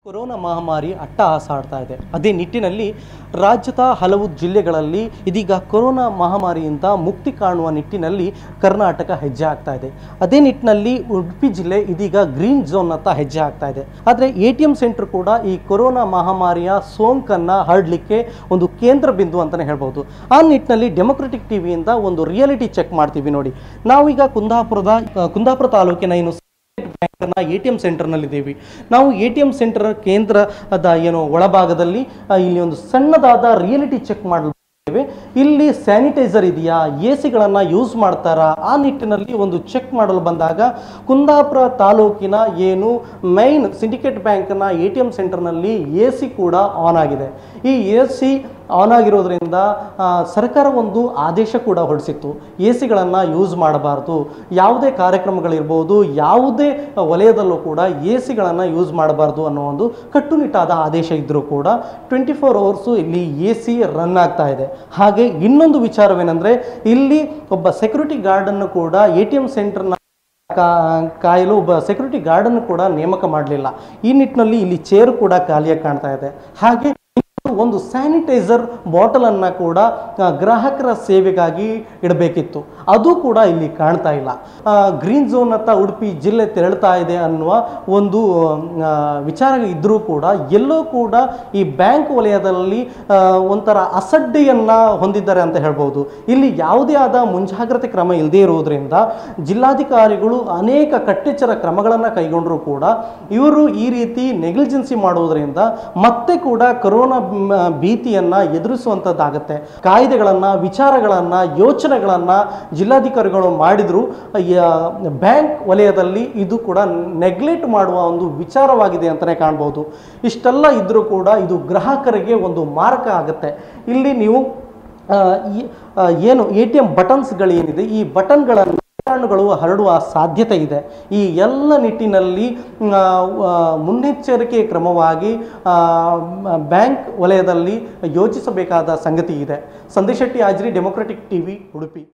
corona ಮಹಾಮಾರಿ ಅಟ್ಟಹಾಸ ಆಡ್ತಾ ಇದೆ ಅದೇ ನಿಟ್ಟಿನಲ್ಲಿ ರಾಜ್ಯದ ಹಲವು ಜಿಲ್ಲೆಗಳಲ್ಲಿ ಇದೀಗ ಕೊರೋನಾ ಮಹಾಮಾರಿಯಿಂದ ಮುಕ್ತಿ ಕಾಣುವ ನಿಟ್ಟಿನಲ್ಲಿ ಕರ್ನಾಟಕ ಹೆಜ್ಜೆ ಆಗ್ತಾ ಇದೆ ಅದೇ ನಿಟ್ಟಿನಲ್ಲಿ ಉಡುಪಿ ಜಿಲ್ಲೆ ಇದೀಗ ಗ್ರೀನ್ ಝೋನ್ನತ್ತ ಹೆಜ್ಜೆ ಆಗ್ತಾ ಇದೆ ಆದರೆ ಎ ಟಿ ಎಂ ಸೆಂಟರ್ ಕೂಡ ಈ ಕೊರೋನಾ ಮಹಾಮಾರಿಯ ಸೋಂಕನ್ನು ಹರಡಲಿಕ್ಕೆ ಒಂದು ಕೇಂದ್ರ ಬಿಂದು ಅಂತಲೇ ಹೇಳ್ಬೋದು ಆ ನಿಟ್ಟಿನಲ್ಲಿ ಡೆಮೊಕ್ರೆಟಿಕ್ ಟಿವಿಯಿಂದ ಒಂದು ರಿಯಾಲಿಟಿ ಚೆಕ್ ಮಾಡ್ತೀವಿ ನೋಡಿ ನಾವೀಗ ಕುಂದಾಪುರದ ಆ, ಕುಂದಾಪುರ ತಾಲೂಕಿನ ಏನು ಬ್ಯಾಂಕ್ನ ಎ ಟಿ ಎಂ ಸೆಂಟರ್ನಲ್ಲಿದ್ದೀವಿ ನಾವು ಎ ಟಿ ಎಂ ಸೆಂಟರ್ ಕೇಂದ್ರದ ಏನು ಒಳಭಾಗದಲ್ಲಿ ಆ, ಇಲ್ಲಿ ಒಂದು ಸಣ್ಣದಾದ ರಿಯಾಲಿಟಿ ಚೆಕ್ ಮಾಡಲಿದ್ದೇವೆ ಇಲ್ಲಿ ಸ್ಯಾನಿಟೈಸರ್ ಇದೆಯಾ ಎ ಸಿಗಳನ್ನು ಯೂಸ್ ಮಾಡ್ತಾರಾ ಆ ನಿಟ್ಟಿನಲ್ಲಿ ಒಂದು ಚೆಕ್ ಮಾಡಲು ಬಂದಾಗ ಕುಂದಾಪುರ ತಾಲೂಕಿನ ಏನು ಮೈನ್ ಸಿಂಡಿಕೇಟ್ ಬ್ಯಾಂಕ್ನ ಎ ಟಿ ಎಂ ಸೆಂಟರ್ನಲ್ಲಿ ಎ ಸಿ ಕೂಡ ಆನ್ ಆಗಿದೆ ಈ ಎ ಸಿ ಆನ್ ಆಗಿರೋದ್ರಿಂದ ಆ, ಸರ್ಕಾರ ಒಂದು ಆದೇಶ ಕೂಡ ಹೊರಡಿಸಿತ್ತು ಎ ಸಿಗಳನ್ನು ಯೂಸ್ ಮಾಡಬಾರ್ದು ಯಾವುದೇ ಕಾರ್ಯಕ್ರಮಗಳಿರ್ಬೋದು ಯಾವುದೇ ವಲಯದಲ್ಲೂ ಕೂಡ ಎ ಸಿಗಳನ್ನು ಯೂಸ್ ಮಾಡಬಾರ್ದು ಅನ್ನೋ ಒಂದು ಕಟ್ಟುನಿಟ್ಟಾದ ಆದೇಶ ಇದ್ದರೂ ಕೂಡ ಟ್ವೆಂಟಿ ಫೋರ್ ಅವರ್ಸು ಇಲ್ಲಿ ಎ ಸಿ ರನ್ ಆಗ್ತಾ ಇದೆ ಹಾಗೆ ಇನ್ನೊಂದು ವಿಚಾರವೇನೆಂದರೆ ಇಲ್ಲಿ ಒಬ್ಬ ಸೆಕ್ಯೂರಿಟಿ ಗಾರ್ಡನ್ನು ಕೂಡ ಎ ಟಿ ಎಂ ಸೆಂಟರ್ನ ಕಾ- ಕಾಯಲು ಒಬ್ಬ ಸೆಕ್ಯೂರಿಟಿ ಗಾರ್ಡನ್ನು ಕೂಡ ನೇಮಕ ಮಾಡಲಿಲ್ಲ ಈ ನಿಟ್ಟಿನಲ್ಲಿ ಇಲ್ಲಿ ಚೇರ್ ಕೂಡ ಖಾಲಿಯಾಗಿ ಕಾಣ್ತಾ ಇದೆ ಹಾಗೆ ಒಂದು ಸ್ಯಾನಿಟೈಸರ್ ಬಾಟಲನ್ನು ಕೂಡ ಆ, ಗ್ರಾಹಕರ ಸೇವೆಗಾಗಿ ಇಡಬೇಕಿತ್ತು ಅದು ಕೂಡ ಇಲ್ಲಿ ಕಾಣ್ತಾ ಇಲ್ಲ ಆ, ಗ್ರೀನ್ ಝೋನ್ ಹತ್ತ ಉಡುಪಿ ಜಿಲ್ಲೆ ತೆರಳ್ತಾ ಇದೆ ಅನ್ನುವ ಒಂದು ಆ, ವಿಚಾರ ಇದ್ದರೂ ಕೂಡ ಎಲ್ಲೋ ಕೂಡ ಈ ಬ್ಯಾಂಕ್ ವಲಯದಲ್ಲಿ ಆ, ಒಂಥರ ಅಸಡ್ಡೆಯನ್ನು ಹೊಂದಿದ್ದಾರೆ ಅಂತ ಹೇಳ್ಬೋದು ಇಲ್ಲಿ ಯಾವುದೇ ಆದ ಮುಂಜಾಗ್ರತೆ ಕ್ರಮ ಇಲ್ಲದೇ ಇರುವುದರಿಂದ ಜಿಲ್ಲಾಧಿಕಾರಿಗಳು ಅನೇಕ ಕಟ್ಟೆಚ್ಚರ ಕ್ರಮಗಳನ್ನು ಕೈಗೊಂಡರೂ ಕೂಡ ಇವರು ಈ ರೀತಿ ನೆಗ್ಲಿಜೆನ್ಸಿ ಮಾಡುವುದರಿಂದ ಮತ್ತೆ ಕೂಡ ಕೊರೋನಾ ಮ್, ಭೀತಿಯನ್ನ ಎದುರಿಸುವಂಥದ್ದಾಗತ್ತೆ ಕಾಯ್ದೆಗಳನ್ನು ವಿಚಾರಗಳನ್ನು ಯೋಚನೆಗಳನ್ನು ಜಿಲ್ಲಾಧಿಕಾರಿಗಳು ಮಾಡಿದ್ರು ಬ್ಯಾಂಕ್ ವಲಯದಲ್ಲಿ ಇದು ಕೂಡ ನೆಗ್ಲೆಕ್ಟ್ ಮಾಡುವ ಒಂದು ವಿಚಾರವಾಗಿದೆ ಅಂತಲೇ ಕಾಣ್ಬೋದು ಇಷ್ಟೆಲ್ಲ ಇದ್ದರೂ ಕೂಡ ಇದು ಗ್ರಾಹಕರಿಗೆ ಒಂದು ಮಾರಕ ಆಗುತ್ತೆ ಇಲ್ಲಿ ನೀವು ಆ, ಈ- ಆ, ಏನು ಎ ಟಿ ಎಂ ಬಟನ್ಸ್ಗಳೇನಿದೆ ಈ ಬಟನ್ಗಳನ್ನು ಕೀಟಾಣುಗಳು ಹರಡುವ ಸಾಧ್ಯತೆ ಇದೆ ಈ ಎಲ್ಲ ನಿಟ್ಟಿನಲ್ಲಿ ಆ, ಆ, ಮುನ್ನೆಚ್ಚರಿಕೆ ಕ್ರಮವಾಗಿ ಆ, ಮ- ಬ್ಯಾಂಕ್ ವಲಯದಲ್ಲಿ ಯೋಚಿಸಬೇಕಾದ ಸಂಗತಿ ಇದೆ ಸಂದೇಶ್ ಶೆಟ್ಟಿ ಹಾಜ್ರಿ ಡೆಮೊಕ್ರೆಟಿಕ್ ಟಿವಿ ಉಡುಪಿ